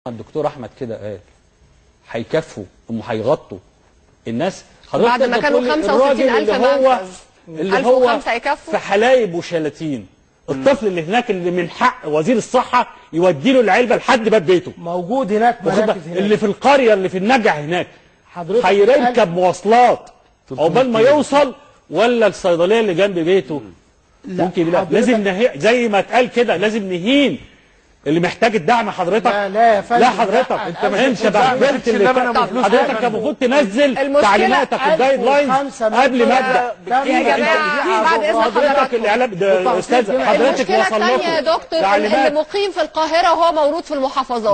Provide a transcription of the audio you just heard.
الدكتور احمد كده قال هيكفوا هم هيغطوا الناس حضرتك بعد ما تقدر كانوا تقول 65 الراجل ألف اللي هو منفذ. اللي 1005 هو يكفوا؟ في حلايب وشلاتين الطفل اللي هناك اللي من حق وزير الصحه يودي له العلبه لحد باب بيته موجود هناك واخد بالك؟ مراكز هناك اللي في القريه اللي في النجع هناك حضرتك هيركب مواصلات عقبال ما يوصل ولا الصيدليه اللي جنب بيته لا، ممكن لا حضرتك- لازم نهي زي ما اتقال كده لازم نهين اللي محتاج الدعم حضرتك لا لا يا فندم لا حضرتك لا، انت أنا ما انت أسف، بهدلت اللي اللبن فات. أبو فلوس حضرتك يا كان فندم. المفروض تنزل المشكلة تعليماتك الجايد لاينز 1005 قبل ما متر ابدا يا أنت- جماعة بعد إذن حضرتك حضراتكم الاعلام ده وتعطيل استاذ جميع- حضرتك المشكلة وصل الثانية يا لكم دكتور تعليمات اللي مقيم في القاهرة وهو مولود في المحافظات